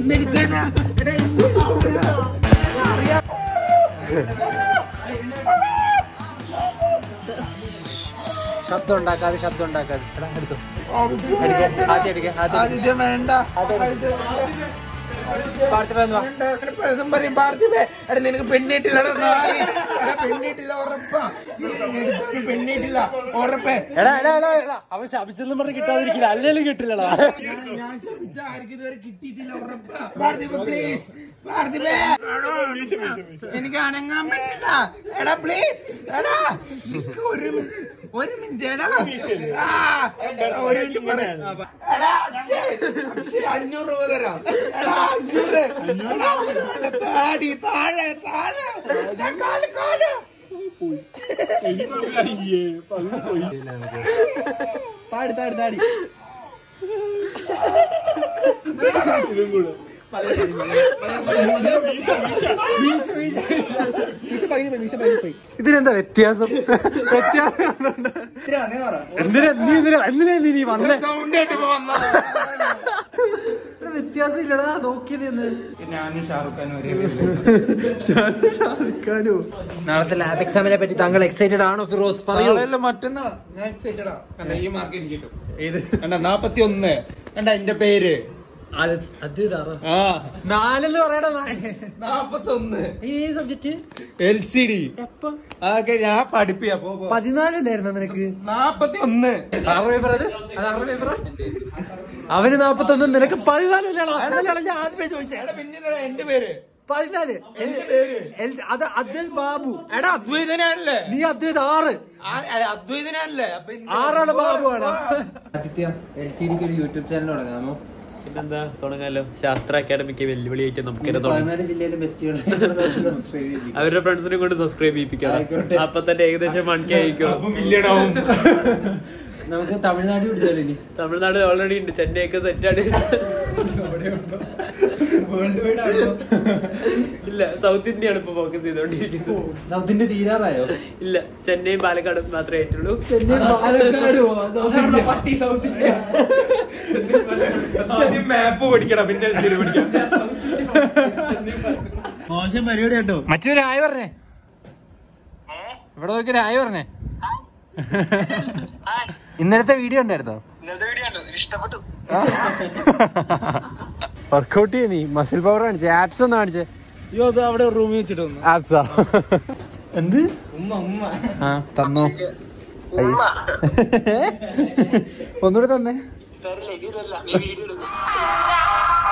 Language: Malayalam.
എന്തെടുക്കാനാ എടാ എന്തെടുക്കാനാ? അറിയാം ശബ്ദം ഉണ്ടാക്കാതെ ശബ്ദം ഉണ്ടാക്കാതെ എടാ, എടുത്തോ. ആദ്യം അടിക്ക്, ആദ്യം അടിക്ക്, ആദ്യം അടിക്ക്. ആദ്യം വേണ്ട ആദ്യം ആദ്യം വേണ്ട. പാടത്തിട്ട് വന്ന് വാ. വേണ്ട, അങ്ങനെ പലതും പറയും പാർത്ഥിപേ എടാ നിനക്ക് പെണ്ണിട്ടില്ലടാ നാറി. എടാ പെണ്ണിട്ടില്ല ഉറപ്പാ എടുത്തൊരു പെണ്ണിട്ടില്ല ഉറപ്പേ എടാ എടാ എടാ എടാ അവൻ ശപിച്ചെന്നും പറഞ്ഞ് കിട്ടാതിരിക്കില്ല അല്ലേലും കിട്ടില്ലടാ ഞാൻ ഞാൻ ശപിച്ച ആർക്കും ഇതുവരെ കിട്ടിയിട്ടില്ല ഉറപ്പാ പാർത്ഥിപ പ്ലീസ് പാർത്ഥിപേ എടോ, എനിക്ക് അനങ്ങാൻ പറ്റില്ല എടാ പ്ലീസ് എടാ നിക്ക് ഒരു മി- ഒരു മിനിറ്റ് എടാ ആ, എടാ, ഒരു മിനിറ്റ് പറയാം എടാ അക്ഷയ്, അക്ഷയ്, അഞ്ഞൂറ് രൂപ തരാം എടാ അഞ്ഞൂറ് എടാ, അവിടെ വേണ്ട, താടി താഴെ താഴെ എടാ, കാല് കാല് താടി താടി താടി ഇതിനെന്താ വ്യത്യാസം വ്യത്യാസം എന്തിനാ നീ എന്തിനാ എന്തിനാ നീ നീ വന്നേ സൗണ്ട് കേട്ടപ്പോ വന്നതാ ഇവിടെ വ്യത്യാസം ഇല്ലടാ നോക്കി നിന്ന് ഞാനും ഷാറുഖ് ഖാനും ഒരേ ഷാറുഖാനോ നാളത്തെ ലാബ് എക്സാമിനെ പറ്റി താങ്കൾ എക്സൈറ്റഡ് ആണോ ഫിറോസ് പറയൂ നാളെയല്ല മറ്റന്നാ ഞാൻ എക്സൈറ്റഡാ കണ്ട ഈ മാർക്ക് എനിക്ക് കിട്ടും ഏത് കണ്ട നാപ്പത്തി ഒന്ന് കണ്ട എന്റെ പേര് അത് അത് ഇതാറാ ആ നാലെന്ന് പറയടാ നാപ്പത്തി ഒന്ന് ഈ സബ്ജക്ട് എൽ സി ഡി എപ്പ അതൊക്കെ ഞാൻ പഠിപ്പിയാ പോ പോ. പതിനാലല്ലായിരുന്നു നിനക്ക് നാപ്പത്തി ഒന്ന് ആറ് പേപ്പർ അത് അത് ആറ് പേപ്പർ അവന് നാപ്പത്തൊന്നും നിനക്ക് പതിനാലല്ലേടാ അതല്ലേടാ ഞാൻ ആദ്യമേ ചോദിച്ചേ എടാ പിന്നെ ഇതെടാ എന്റെ പേര് പതിനാല് എന്റെ പേര് എൽ- അത് അദ്വൈത് ബാബു എടാ അദ്വൈതനല്ലേ നീ അദ്വൈത് ആറ് അദ്വൈതനല്ലേ അപ്പൊ ഇന്ന് ആറാണ് ബാബു ആണ് ആദിത്യ എൽ സി ഡിക്ക് ഒരു യൂട്യൂബ് ചാനൽ തുടങ്ങാമോ പിന്നെന്താ തുടങ്ങാലോ ശാസ്ത്ര അക്കാദമിക്ക് വെല്ലുവിളിയായിട്ട് നമുക്ക് തന്നെ തുടങ്ങാം പതിനാല് ജില്ലയിലെ ബെസ്റ്റുകൾ സബ്സ്ക്രൈബ് ചെയ്യും അവരുടെ ഫ്രണ്ട്സിനെ കൊണ്ട് സബ്സ്ക്രൈബ് ചെയ്യിപ്പിക്കണം ആയിക്കോട്ടെ. അപ്പൊ തന്നെ ഏകദേശം വൺ കെ ആയിക്കോ അപ്പൊ മില്യൺ ആവും നമുക്ക് തമിഴ്നാട് പിടിച്ചാലോ ഇനി തമിഴ്നാട് ഓൾറെഡി ഉണ്ട് ചെന്നൈ ഒക്കെ സെറ്റാണ് വേൾഡ് വൈഡ് ആണോ ഇല്ല സൗത്ത് ഇന്ത്യ ആണ് ഇപ്പൊ ഫോക്കസ് ചെയ്തോണ്ടിരിക്കുന്നത് സൗത്ത് ഇന്ത്യ തീരാറായോ ഇല്ല ചെന്നൈയും പാലക്കാടും മാത്രമേ ആയിട്ടുള്ളൂ ചെന്നൈ പാലക്കാട് സൗത്ത് ഇന്ത്യ പട്ടി സൗത്ത് ഇന്ത്യ മാപ്പ് പഠിക്കണം പിന്നെ LCD പഠിക്കാം മോശം പരിപാടി കേട്ടോ മറ്റൊരു ആയി പറഞ്ഞേ ഇവിടെ നോക്കി ഒരു ആയി പറഞ്ഞേ ഇന്നലത്തെ വീഡിയോ ഉണ്ടായിരുന്നോ വർക്കൗട്ട് ചെയ്യ നീ മസിൽ പവർ കാണിച്ചേ ആപ്സ് ഒന്ന് കാണിച്ചേ അയ്യോ അത് അവിടെ റൂമിൽ വെച്ചിട്ട് വന്നു ആപ്സാ എന്ത് ഉമ്മ ഉമ്മ ആ തന്നോ ഒന്നുകൂടെ തന്നെ